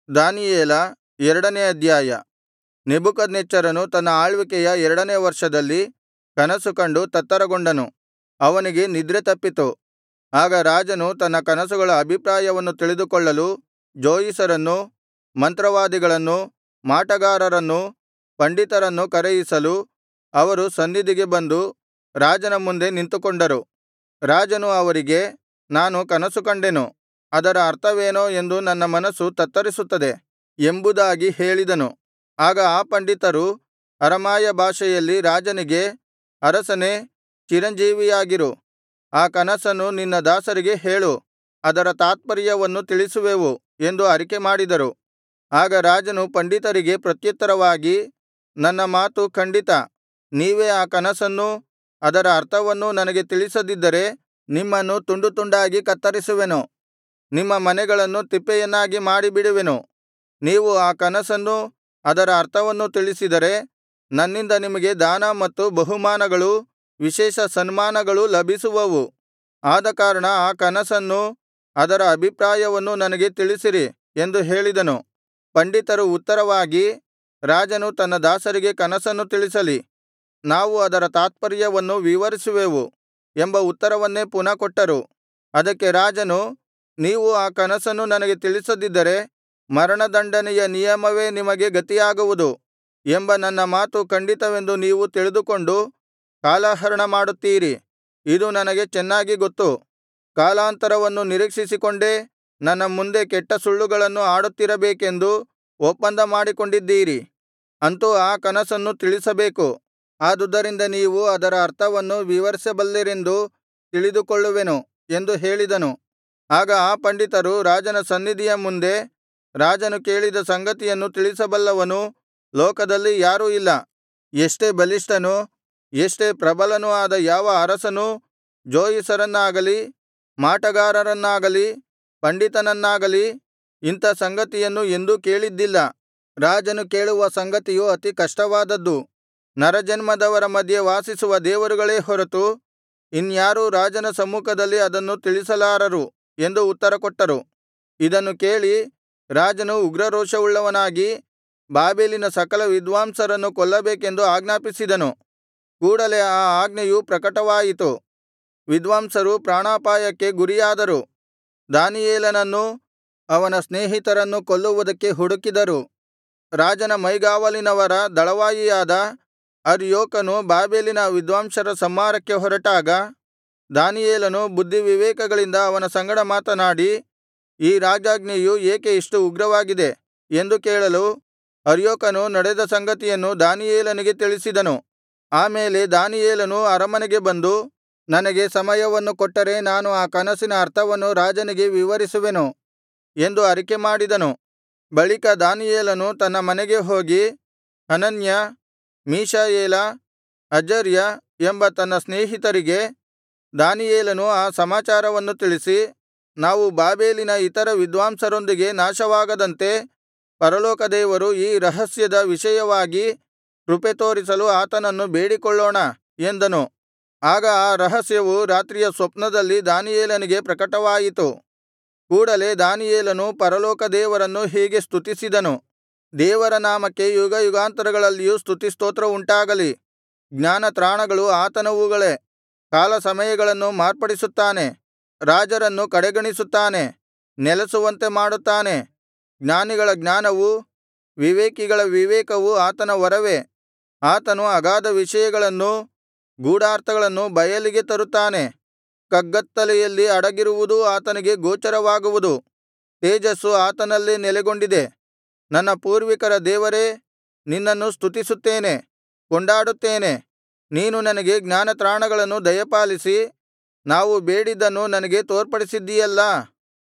ದಾನಿಯೇಲ ಎರಡನೇ ಅಧ್ಯಾಯ ನೆಬೂಕದ್ನೆಚ್ಚರನು ತನ್ನ ಆಳ್ವಿಕೆಯ ಎರಡನೇ ವರ್ಷದಲ್ಲಿ ಕನಸು ಕಂಡು ತತ್ತರಗೊಂಡನು ಅವನಿಗೆ ನಿದ್ರೆ ತಪ್ಪಿತು ಆಗ ರಾಜನು ತನ್ನ ಕನಸುಗಳ ಅಭಿಪ್ರಾಯವನ್ನು ತಿಳಿದುಕೊಳ್ಳಲು ಜೋಯಿಸರನ್ನೂ ಮಂತ್ರವಾದಿಗಳನ್ನೂ ಮಾಟಗಾರರನ್ನೂ ಪಂಡಿತರನ್ನೂ ಕರೆಯಿಸಲು ಅವರು ಸನ್ನಿಧಿಗೆ ಬಂದು ರಾಜನ ಮುಂದೆ ನಿಂತುಕೊಂಡರು ರಾಜನು ಅವರಿಗೆ ನಾನು ಕನಸು ಕಂಡೆನು ಅದರ ಅರ್ಥವೇನೋ ಎಂದು ನನ್ನ ಮನಸ್ಸು ತತ್ತರಿಸುತ್ತದೆ ಎಂಬುದಾಗಿ ಹೇಳಿದನು ಆಗ ಆ ಪಂಡಿತರು ಅರಮಾಯ ಭಾಷೆಯಲ್ಲಿ ರಾಜನಿಗೆ ಅರಸನೇ ಚಿರಂಜೀವಿಯಾಗಿರು ಆ ಕನಸನ್ನು ನಿನ್ನ ದಾಸರಿಗೆ ಹೇಳು ಅದರ ತಾತ್ಪರ್ಯವನ್ನು ತಿಳಿಸುವೆವು ಎಂದು ಅರಿಕೆಮಾಡಿದರು ಆಗ ರಾಜನು ಪಂಡಿತರಿಗೆ ಪ್ರತ್ಯುತ್ತರವಾಗಿ ನನ್ನ ಮಾತು ಖಂಡಿತ ನೀವೇ ಆ ಕನಸನ್ನೂ ಅದರ ಅರ್ಥವನ್ನೂ ನನಗೆ ತಿಳಿಸದಿದ್ದರೆ ನಿಮ್ಮನ್ನು ತುಂಡು ತುಂಡಾಗಿ ಕತ್ತರಿಸುವೆನು ನಿಮ್ಮ ಮನೆಗಳನ್ನು ತಿಪ್ಪೆಯನ್ನಾಗಿ ಮಾಡಿಬಿಡುವೆನು ನೀವು ಆ ಕನಸನ್ನೂ ಅದರ ಅರ್ಥವನ್ನೂ ತಿಳಿಸಿದರೆ ನನ್ನಿಂದ ನಿಮಗೆ ದಾನ ಮತ್ತು ಬಹುಮಾನಗಳೂ ವಿಶೇಷ ಸನ್ಮಾನಗಳೂ ಲಭಿಸುವವು ಆದಕಾರಣ ಆ ಕನಸನ್ನೂ ಅದರ ಅಭಿಪ್ರಾಯವನ್ನೂ ನನಗೆ ತಿಳಿಸಿರಿ ಎಂದು ಹೇಳಿದನು ಪಂಡಿತರು ಉತ್ತರವಾಗಿ ರಾಜನು ತನ್ನ ದಾಸರಿಗೆ ಕನಸನ್ನು ತಿಳಿಸಲಿ ನಾವು ಅದರ ತಾತ್ಪರ್ಯವನ್ನು ವಿವರಿಸುವೆವು ಎಂಬ ಉತ್ತರವನ್ನೇ ಪುನಃ ಕೊಟ್ಟರು ಅದಕ್ಕೆ ರಾಜನು ನೀವು ಆ ಕನಸನ್ನು ನನಗೆ ತಿಳಿಸದಿದ್ದರೆ ಮರಣದಂಡನೆಯ ನಿಯಮವೇ ನಿಮಗೆ ಗತಿಯಾಗುವುದು ಎಂಬ ನನ್ನ ಮಾತು ಖಂಡಿತವೆಂದು ನೀವು ತಿಳಿದುಕೊಂಡು ಕಾಲಹರಣ ಮಾಡುತ್ತೀರಿ ಇದು ನನಗೆ ಚೆನ್ನಾಗಿ ಗೊತ್ತು ಕಾಲಾಂತರವನ್ನು ನಿರೀಕ್ಷಿಸಿಕೊಂಡೇ ನನ್ನ ಮುಂದೆ ಕೆಟ್ಟ ಸುಳ್ಳುಗಳನ್ನು ಆಡುತ್ತಿರಬೇಕೆಂದು ಒಪ್ಪಂದ ಮಾಡಿಕೊಂಡಿದ್ದೀರಿ ಅಂತೂ ಆ ಕನಸನ್ನು ತಿಳಿಸಬೇಕು ಆದುದರಿಂದ ನೀವು ಅದರ ಅರ್ಥವನ್ನು ವಿವರಿಸಬಲ್ಲಿರೆಂದು ತಿಳಿದುಕೊಳ್ಳುವೆನು ಎಂದು ಹೇಳಿದನು ಆಗ ಆ ಪಂಡಿತರು ರಾಜನ ಸನ್ನಿಧಿಯ ಮುಂದೆ ರಾಜನು ಕೇಳಿದ ಸಂಗತಿಯನ್ನು ತಿಳಿಸಬಲ್ಲವನು ಲೋಕದಲ್ಲಿ ಯಾರೂ ಇಲ್ಲ ಎಷ್ಟೇ ಬಲಿಷ್ಠನೂ ಎಷ್ಟೇ ಪ್ರಬಲನೂ ಆದ ಯಾವ ಅರಸನೂ ಜೋಯಿಸರನ್ನಾಗಲಿ ಮಾಟಗಾರರನ್ನಾಗಲಿ ಪಂಡಿತನನ್ನಾಗಲಿ ಇಂಥ ಸಂಗತಿಯನ್ನು ಎಂದೂ ಕೇಳಿದ್ದಿಲ್ಲ ರಾಜನು ಕೇಳುವ ಸಂಗತಿಯು ಅತಿ ಕಷ್ಟವಾದದ್ದು ನರಜನ್ಮದವರ ಮಧ್ಯೆ ವಾಸಿಸುವ ದೇವರುಗಳೇ ಹೊರತು ಇನ್ಯಾರೂ ರಾಜನ ಸಮ್ಮುಖದಲ್ಲಿ ಅದನ್ನು ತಿಳಿಸಲಾರರು ಎಂದು ಉತ್ತರಕೊಟ್ಟರು ಇದನ್ನು ಕೇಳಿ ರಾಜನು ಉಗ್ರರೋಷವುಳ್ಳವನಾಗಿ ಬಾಬೆಲಿನ ಸಕಲ ವಿದ್ವಾಂಸರನ್ನು ಕೊಲ್ಲಬೇಕೆಂದು ಆಜ್ಞಾಪಿಸಿದನು ಕೂಡಲೆ ಆ ಆಜ್ಞೆಯು ಪ್ರಕಟವಾಯಿತು ವಿದ್ವಾಂಸರು ಪ್ರಾಣಾಪಾಯಕ್ಕೆ ಗುರಿಯಾದರು ದಾನಿಯೇಲನನ್ನೂ ಅವನ ಸ್ನೇಹಿತರನ್ನೂ ಕೊಲ್ಲುವುದಕ್ಕೆ ಹುಡುಕಿದರು ರಾಜನ ಮೈಗಾವಲಿನವರ ದಳವಾಯಿಯಾದ ಅರ್ಯೋಕನು ಬಾಬೆಲಿನ ವಿದ್ವಾಂಸರ ಸಂಹಾರಕ್ಕೆ ಹೊರಟಾಗ ದಾನಿಯೇಲನು ಬುದ್ಧಿವಿವೇಕಗಳಿಂದ ಅವನ ಸಂಗಡ ಮಾತನಾಡಿ ಈ ರಾಜಾಜ್ಞೆಯು ಏಕೆ ಇಷ್ಟು ಉಗ್ರವಾಗಿದೆ ಎಂದು ಕೇಳಲು ಅರ್ಯೋಕನು ನಡೆದ ಸಂಗತಿಯನ್ನು ದಾನಿಯೇಲನಿಗೆ ತಿಳಿಸಿದನು ಆ ಮೇಲೆ ದಾನಿಯೇಲನು ಅರಮನೆಗೆ ಬಂದು ನನಗೆ ಸಮಯವನ್ನು ಕೊಟ್ಟರೆ ನಾನು ಆ ಕನಸಿನ ಅರ್ಥವನ್ನು ರಾಜನಿಗೆ ವಿವರಿಸುವೆನು ಎಂದು ಅರಿಕೆಮಾಡಿದನು ಬಳಿಕ ದಾನಿಯೇಲನು ತನ್ನ ಮನೆಗೆ ಹೋಗಿ ಹನನ್ಯ ಮೀಶಾಯೇಲ ಅಜರ್ಯ ಎಂಬ ತನ್ನ ಸ್ನೇಹಿತರಿಗೆ ದಾನಿಯೇಲನು ಆ ಸಮಾಚಾರವನ್ನು ತಿಳಿಸಿ ನಾವು ಬಾಬೆಲಿನ ಇತರ ವಿದ್ವಾಂಸರೊಂದಿಗೆ ನಾಶವಾಗದಂತೆ ಪರಲೋಕ ದೇವರು ಈ ರಹಸ್ಯದ ವಿಷಯವಾಗಿ ಕೃಪೆ ತೋರಿಸಲು ಆತನನ್ನು ಬೇಡಿಕೊಳ್ಳೋಣ ಎಂದನು ಆಗ ಆ ರಹಸ್ಯವು ರಾತ್ರಿಯ ಸ್ವಪ್ನದಲ್ಲಿ ದಾನಿಯೇಲನಿಗೆ ಪ್ರಕಟವಾಯಿತು ಕೂಡಲೆ ದಾನಿಯೇಲನು ಪರಲೋಕ ದೇವರನ್ನು ಹೀಗೆ ಸ್ತುತಿಸಿದನು ದೇವರ ನಾಮಕ್ಕೆ ಯುಗಯುಗಾಂತರಗಳಲ್ಲಿಯೂ ಸ್ತುತಿಸ್ತೋತ್ರ ಉಂಟಾಗಲಿ ಜ್ಞಾನತ್ರಾಣಗಳು ಆತನವುಗಳೇ ಕಾಲಸಮಯಗಳನ್ನು ಮಾರ್ಪಡಿಸುತ್ತಾನೆ ರಾಜರನ್ನು ಕಡೆಗಣಿಸುತ್ತಾನೆ ನೆಲೆಸುವಂತೆ ಮಾಡುತ್ತಾನೆ ಜ್ಞಾನಿಗಳ ಜ್ಞಾನವೂ ವಿವೇಕಿಗಳ ವಿವೇಕವೂ ಆತನ ವರವೇ ಆತನು ಅಗಾಧ ವಿಷಯಗಳನ್ನೂ ಗೂಢಾರ್ಥಗಳನ್ನು ಬಯಲಿಗೆ ತರುತ್ತಾನೆ ಕಗ್ಗತ್ತಲೆಯಲ್ಲಿ ಅಡಗಿರುವುದೂ ಆತನಿಗೆ ಗೋಚರವಾಗುವುದು ತೇಜಸ್ಸು ಆತನಲ್ಲೇ ನೆಲೆಗೊಂಡಿದೆ ನನ್ನ ಪೂರ್ವಿಕರ ದೇವರೇ ನಿನ್ನನ್ನು ಸ್ತುತಿಸುತ್ತೇನೆ ಕೊಂಡಾಡುತ್ತೇನೆ ನೀನು ನನಗೆ ಜ್ಞಾನತ್ರಾಣಗಳನ್ನು ದಯಪಾಲಿಸಿ ನಾವು ಬೇಡಿದ್ದನ್ನು ನನಗೆ ತೋರ್ಪಡಿಸಿದ್ದೀಯಲ್ಲಾ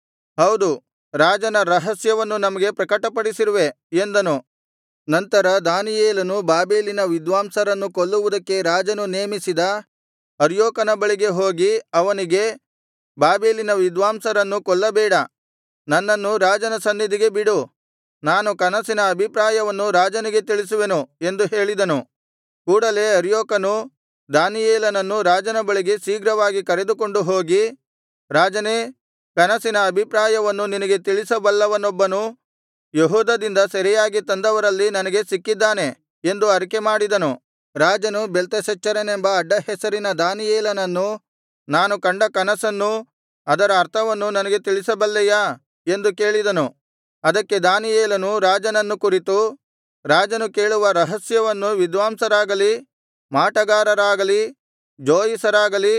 ಹೌದು ರಾಜನ ರಹಸ್ಯವನ್ನು ನಮಗೆ ಪ್ರಕಟಪಡಿಸಿರುವೆ ಎಂದನು ನಂತರ ದಾನಿಯೇಲನು ಬಾಬೆಲಿನ ವಿದ್ವಾಂಸರನ್ನು ಕೊಲ್ಲುವುದಕ್ಕೆ ರಾಜನು ನೇಮಿಸಿದ ಅರ್ಯೋಕನ ಬಳಿಗೆ ಹೋಗಿ ಅವನಿಗೆ ಬಾಬೆಲಿನ ವಿದ್ವಾಂಸರನ್ನು ಕೊಲ್ಲಬೇಡ ನನ್ನನ್ನು ರಾಜನ ಸನ್ನಿಧಿಗೆ ಬಿಡು ನಾನು ಕನಸಿನ ಅಭಿಪ್ರಾಯವನ್ನು ರಾಜನಿಗೆ ತಿಳಿಸುವೆನು ಎಂದು ಹೇಳಿದನು ಕೂಡಲೆ ಅರ್ಯೋಕನು ದಾನಿಯೇಲನನ್ನು ರಾಜನ ಬಳಿಗೆ ಶೀಘ್ರವಾಗಿ ಕರೆದುಕೊಂಡು ಹೋಗಿ ರಾಜನೇ ಕನಸಿನ ಅಭಿಪ್ರಾಯವನ್ನು ನಿನಗೆ ತಿಳಿಸಬಲ್ಲವನೊಬ್ಬನು ಯೆಹೂದದಿಂದ ಸೆರೆಯಾಗಿ ತಂದವರಲ್ಲಿ ನನಗೆ ಸಿಕ್ಕಿದ್ದಾನೆ ಎಂದು ಅರಿಕೆಮಾಡಿದನು ರಾಜನು ಬೆಲ್ತೆಶಚ್ಚರನೆಂಬ ಅಡ್ಡಹೆಸರಿನ ದಾನಿಯೇಲನನ್ನು ನಾನು ಕಂಡ ಕನಸನ್ನೂ ಅದರ ಅರ್ಥವನ್ನೂ ನನಗೆ ತಿಳಿಸಬಲ್ಲೆಯಾ ಎಂದು ಕೇಳಿದನು ಅದಕ್ಕೆ ದಾನಿಯೇಲನು ರಾಜನನ್ನು ಕುರಿತು ರಾಜನು ಕೇಳುವ ರಹಸ್ಯವನ್ನು ವಿದ್ವಾಂಸರಾಗಲಿ ಮಾಟಗಾರರಾಗಲಿ ಜೋಯಿಸರಾಗಲಿ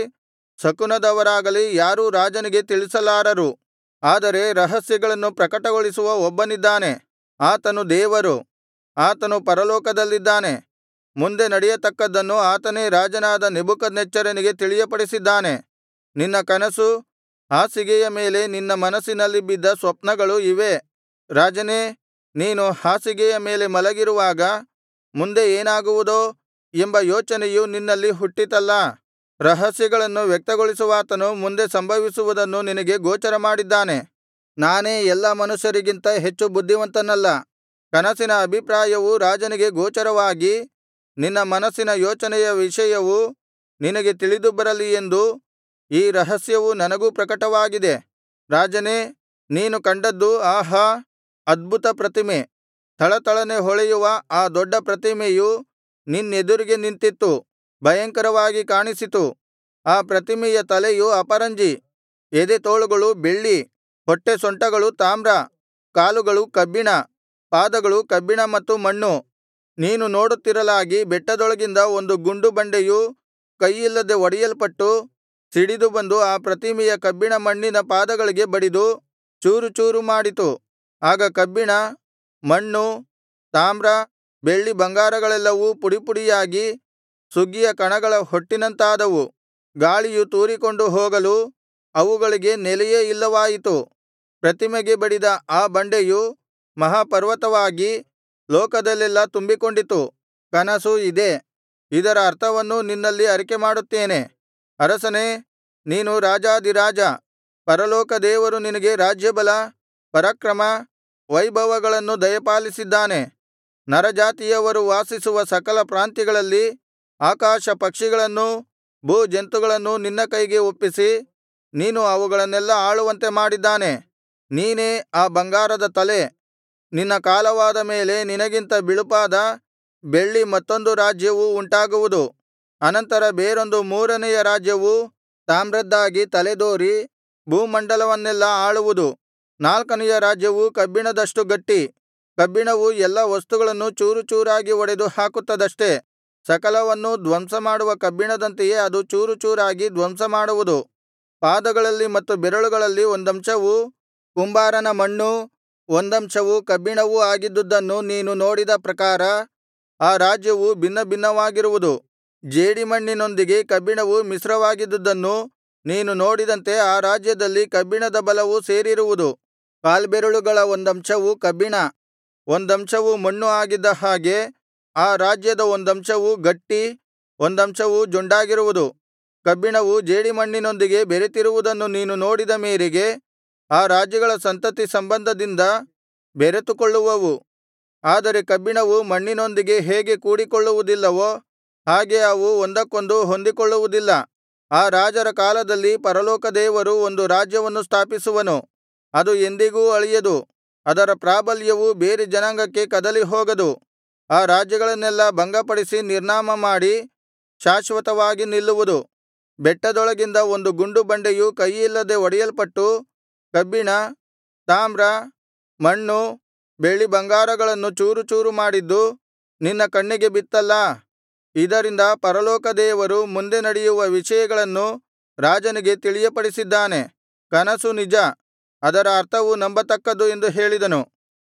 ಶಕುನದವರಾಗಲಿ ಯಾರೂ ರಾಜನಿಗೆ ತಿಳಿಸಲಾರರು ಆದರೆ ರಹಸ್ಯಗಳನ್ನು ಪ್ರಕಟಗೊಳಿಸುವ ಒಬ್ಬನಿದ್ದಾನೆ ಆತನು ದೇವರು ಆತನು ಪರಲೋಕದಲ್ಲಿದ್ದಾನೆ ಮುಂದೆ ನಡೆಯತಕ್ಕದ್ದನ್ನು ಆತನೇ ರಾಜನಾದ ನೆಬೂಕದ್ನೆಚ್ಚರನಿಗೆ ತಿಳಿಯಪಡಿಸಿದ್ದಾನೆ ನಿನ್ನ ಕನಸು ಹಾಸಿಗೆಯ ಮೇಲೆ ನಿನ್ನ ಮನಸ್ಸಿನಲ್ಲಿ ಬಿದ್ದ ಸ್ವಪ್ನಗಳು ಇವೇ ರಾಜನೇ ನೀನು ಹಾಸಿಗೆಯ ಮೇಲೆ ಮಲಗಿರುವಾಗ ಮುಂದೆ ಏನಾಗುವುದೋ ಎಂಬ ಯೋಚನೆಯು ನಿನ್ನಲ್ಲಿ ಹುಟ್ಟಿತಲ್ಲಾ ರಹಸ್ಯಗಳನ್ನು ವ್ಯಕ್ತಗೊಳಿಸುವಾತನು ಮುಂದೆ ಸಂಭವಿಸುವುದನ್ನು ನಿನಗೆ ಗೋಚರಮಾಡಿದ್ದಾನೆ ನಾನೇ ಎಲ್ಲಾ ಮನುಷ್ಯರಿಗಿಂತ ಹೆಚ್ಚು ಬುದ್ಧಿವಂತನಲ್ಲ ಕನಸಿನ ಅಭಿಪ್ರಾಯವು ರಾಜನಿಗೆ ಗೋಚರವಾಗಿ ನಿನ್ನ ಮನಸ್ಸಿನ ಯೋಚನೆಯ ವಿಷಯವು ನಿನಗೆ ತಿಳಿದು ಬರಲಿ ಎಂದು ಈ ರಹಸ್ಯವು ನನಗೂ ಪ್ರಕಟವಾಗಿದೆ ರಾಜನೇ ನೀನು ಕಂಡದ್ದು ಆಹಾ ಅದ್ಭುತ ಪ್ರತಿಮೆ ಥಳಥಳನೆ ಹೊಳೆಯುವ ಆ ದೊಡ್ಡ ಪ್ರತಿಮೆಯು ನಿನ್ನೆದುರಿಗೆ ನಿಂತಿತ್ತು ಭಯಂಕರವಾಗಿ ಕಾಣಿಸಿತು ಆ ಪ್ರತಿಮೆಯ ತಲೆಯು ಅಪರಂಜಿ ಎದೆತೋಳುಗಳು ಬೆಳ್ಳಿ ಹೊಟ್ಟೆ ಸೊಂಟಗಳು ತಾಮ್ರ ಕಾಲುಗಳು ಕಬ್ಬಿಣ ಪಾದಗಳು ಕಬ್ಬಿಣ ಮತ್ತು ಮಣ್ಣು ನೀನು ನೋಡುತ್ತಿರಲಾಗಿ ಬೆಟ್ಟದೊಳಗಿಂದ ಒಂದು ಗುಂಡು ಬಂಡೆಯು ಕೈಯಿಲ್ಲದೆ ಒಡೆಯಲ್ಪಟ್ಟು ಸಿಡಿದು ಬಂದು ಆ ಪ್ರತಿಮೆಯ ಕಬ್ಬಿಣ ಮಣ್ಣಿನ ಪಾದಗಳಿಗೆ ಬಡಿದು ಚೂರು ಚೂರು ಮಾಡಿತು ಆಗ ಕಬ್ಬಿಣ ಮಣ್ಣು ತಾಮ್ರ ಬೆಳ್ಳಿ ಬಂಗಾರಗಳೆಲ್ಲವೂ ಪುಡಿಪುಡಿಯಾಗಿ ಸುಗ್ಗಿಯ ಕಣಗಳ ಹೊಟ್ಟಿನಂತಾದವು ಗಾಳಿಯು ತೂರಿಕೊಂಡು ಹೋಗಲು ಅವುಗಳಿಗೆ ನೆಲೆಯೇ ಇಲ್ಲವಾಯಿತು ಪ್ರತಿಮೆಗೆ ಬಡಿದ ಆ ಬಂಡೆಯು ಮಹಾಪರ್ವತವಾಗಿ ಲೋಕದಲ್ಲೆಲ್ಲಾ ತುಂಬಿಕೊಂಡಿತು ಕನಸು ಇದೇ ಇದರ ಅರ್ಥವನ್ನೂ ನಿನ್ನಲ್ಲಿ ಅರಿಕೆಮಾಡುತ್ತೇನೆ ಅರಸನೇ ನೀನು ರಾಜಾಧಿರಾಜ ಪರಲೋಕ ದೇವರು ನಿನಗೆ ರಾಜ್ಯಬಲ ಪರಾಕ್ರಮ ವೈಭವಗಳನ್ನು ದಯಪಾಲಿಸಿದ್ದಾನೆ ನರಜಾತಿಯವರು ವಾಸಿಸುವ ಸಕಲ ಪ್ರಾಂತ್ಯಗಳಲ್ಲಿ ಆಕಾಶ ಪಕ್ಷಿಗಳನ್ನೂ ಭೂಜಂತುಗಳನ್ನೂ ನಿನ್ನ ಕೈಗೆ ಒಪ್ಪಿಸಿ ನೀನು ಅವುಗಳನ್ನೆಲ್ಲಾ ಆಳುವಂತೆ ಮಾಡಿದ್ದಾನೆ ನೀನೇ ಆ ಬಂಗಾರದ ತಲೆ ನಿನ್ನ ಕಾಲವಾದ ಮೇಲೆ ನಿನಗಿಂತ ಬಿಳುಪಾದ ಬೆಳ್ಳಿ ಮತ್ತೊಂದು ರಾಜ್ಯವು ಉಂಟಾಗುವುದು ಅನಂತರ ಬೇರೊಂದು ಮೂರನೆಯ ರಾಜ್ಯವು ತಾಮ್ರದ್ದಾಗಿ ತಲೆದೋರಿ ಭೂಮಂಡಲವನ್ನೆಲ್ಲಾ ಆಳುವುದು ನಾಲ್ಕನೆಯ ರಾಜ್ಯವು ಕಬ್ಬಿಣದಷ್ಟು ಗಟ್ಟಿ ಕಬ್ಬಿಣವು ಎಲ್ಲಾ ವಸ್ತುಗಳನ್ನು ಚೂರುಚೂರಾಗಿ ಒಡೆದು ಹಾಕುತ್ತದಷ್ಟೆ ಸಕಲವನ್ನೂ ಧ್ವಂಸಮಾಡುವ ಕಬ್ಬಿಣದಂತೆಯೇ ಅದು ಚೂರುಚೂರಾಗಿ ಧ್ವಂಸಮಾಡುವುದು ಪಾದಗಳಲ್ಲಿ ಮತ್ತು ಬೆರಳುಗಳಲ್ಲಿ ಒಂದಂಶವು ಕುಂಬಾರನ ಮಣ್ಣೂ ಒಂದಂಶವು ಕಬ್ಬಿಣವೂ ಆಗಿದ್ದುದನ್ನು ನೀನು ನೋಡಿದ ಪ್ರಕಾರ ಆ ರಾಜ್ಯವು ಭಿನ್ನಭಿನ್ನವಾಗಿರುವುದು ಜೇಡಿಮಣ್ಣಿನೊಂದಿಗೆ ಕಬ್ಬಿಣವು ಮಿಶ್ರವಾಗಿದ್ದುದನ್ನು ನೀನು ನೋಡಿದಂತೆ ಆ ರಾಜ್ಯದಲ್ಲಿ ಕಬ್ಬಿಣದ ಬಲವು ಸೇರಿರುವುದು ಕಾಲ್ಬೆರಳುಗಳ ಒಂದಂಶವು ಕಬ್ಬಿಣ ಒಂದಂಶವು ಮಣ್ಣು ಆಗಿದ್ದ ಹಾಗೆ ಆ ರಾಜ್ಯದ ಒಂದಂಶವು ಗಟ್ಟಿ ಒಂದಂಶವು ಜೊಂಡಾಗಿರುವುದು ಕಬ್ಬಿಣವು ಜೇಡಿಮಣ್ಣಿನೊಂದಿಗೆ ಬೆರೆತಿರುವುದನ್ನು ನೀನು ನೋಡಿದ ಮೇರೆಗೆ ಆ ರಾಜ್ಯಗಳ ಸಂತತಿ ಸಂಬಂಧದಿಂದ ಬೆರೆತುಕೊಳ್ಳುವವು ಆದರೆ ಕಬ್ಬಿಣವು ಮಣ್ಣಿನೊಂದಿಗೆ ಹೇಗೆ ಕೂಡಿಕೊಳ್ಳುವುದಿಲ್ಲವೋ ಹಾಗೆ ಅವು ಒಂದಕ್ಕೊಂದು ಹೊಂದಿಕೊಳ್ಳುವುದಿಲ್ಲ ಆ ರಾಜರ ಕಾಲದಲ್ಲಿ ಪರಲೋಕ ದೇವರು ಒಂದು ರಾಜ್ಯವನ್ನು ಸ್ಥಾಪಿಸುವನು ಅದು ಎಂದಿಗೂ ಅಳಿಯದು ಅದರ ಪ್ರಾಬಲ್ಯವು ಬೇರೆ ಜನಾಂಗಕ್ಕೆ ಕದಲಿ ಹೋಗದು ಆ ರಾಜ್ಯಗಳನ್ನೆಲ್ಲಾ ಭಂಗಪಡಿಸಿ ನಿರ್ನಾಮ ಮಾಡಿ ಶಾಶ್ವತವಾಗಿ ನಿಲ್ಲುವುದು ಬೆಟ್ಟದೊಳಗಿಂದ ಒಂದು ಗುಂಡು ಬಂಡೆಯು ಕೈಯಿಲ್ಲದೆ ಒಡೆಯಲ್ಪಟ್ಟು ಕಬ್ಬಿಣ ತಾಮ್ರ ಮಣ್ಣು ಬೆಳ್ಳಿ ಬಂಗಾರಗಳನ್ನು ಚೂರುಚೂರು ಮಾಡಿದ್ದು ನಿನ್ನ ಕಣ್ಣಿಗೆ ಬಿತ್ತಲ್ಲಾ ಇದರಿಂದ ಪರಲೋಕ ದೇವರು ಮುಂದೆ ನಡೆಯುವ ವಿಷಯಗಳನ್ನು ರಾಜನಿಗೆ ತಿಳಿಯಪಡಿಸಿದ್ದಾನೆ ಕನಸು ನಿಜ ಅದರ ಅರ್ಥವು ನಂಬತಕ್ಕದ್ದು ಎಂದು ಹೇಳಿದನು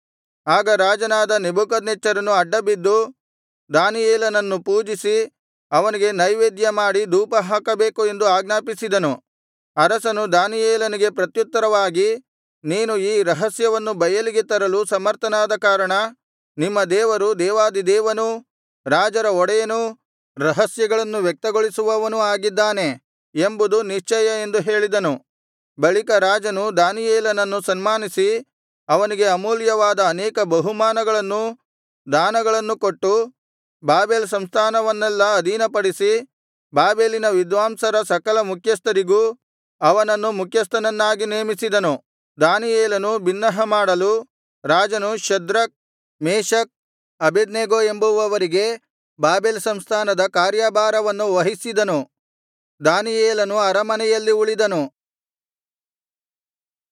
ಆಗ ರಾಜನಾದ ನೆಬೂಕದ್ನೆಚ್ಚರನು ಅಡ್ಡಬಿದ್ದು ದಾನಿಯೇಲನನ್ನು ಪೂಜಿಸಿ ಅವನಿಗೆ ನೈವೇದ್ಯ ಮಾಡಿ ಧೂಪಹಾಕಬೇಕು ಎಂದು ಆಜ್ಞಾಪಿಸಿದನು ಅರಸನು ದಾನಿಯೇಲನಿಗೆ ಪ್ರತ್ಯುತ್ತರವಾಗಿ ನೀನು ಈ ರಹಸ್ಯವನ್ನು ಬಯಲಿಗೆ ತರಲು ಸಮರ್ಥನಾದ ಕಾರಣ ನಿಮ್ಮ ದೇವರು ದೇವಾಧಿದೇವನೂ ರಾಜರ ಒಡೆಯನೂ ರಹಸ್ಯಗಳನ್ನು ವ್ಯಕ್ತಗೊಳಿಸುವವನೂ ಆಗಿದ್ದಾನೆ ಎಂಬುದು ನಿಶ್ಚಯ ಎಂದು ಹೇಳಿದನು ಬಳಿಕ ರಾಜನು ದಾನಿಯೇಲನನ್ನು ಸನ್ಮಾನಿಸಿ ಅವನಿಗೆ ಅಮೂಲ್ಯವಾದ ಅನೇಕ ಬಹುಮಾನಗಳನ್ನೂ ದಾನಗಳನ್ನು ಕೊಟ್ಟು ಬಾಬೆಲ್ ಸಂಸ್ಥಾನವನ್ನೆಲ್ಲಾ ಅಧೀನಪಡಿಸಿ ಬಾಬೆಲಿನ ವಿದ್ವಾಂಸರ ಸಕಲ ಮುಖ್ಯಸ್ಥರಿಗೂ ಅವನನ್ನು ಮುಖ್ಯಸ್ಥನನ್ನಾಗಿ ನೇಮಿಸಿದನು ದಾನಿಯೇಲನು ಬಿನ್ನಹ ಮಾಡಲು ರಾಜನು ಶದ್ರಕ್ ಮೇಶಕ್ ಅಬೇದ್ನೆಗೋ ಎಂಬುವವರಿಗೆ ಬಾಬೆಲ್ ಸಂಸ್ಥಾನದ ಕಾರ್ಯಭಾರವನ್ನು ವಹಿಸಿದನು ದಾನಿಯೇಲನು ಅರಮನೆಯಲ್ಲಿ ಉಳಿದನು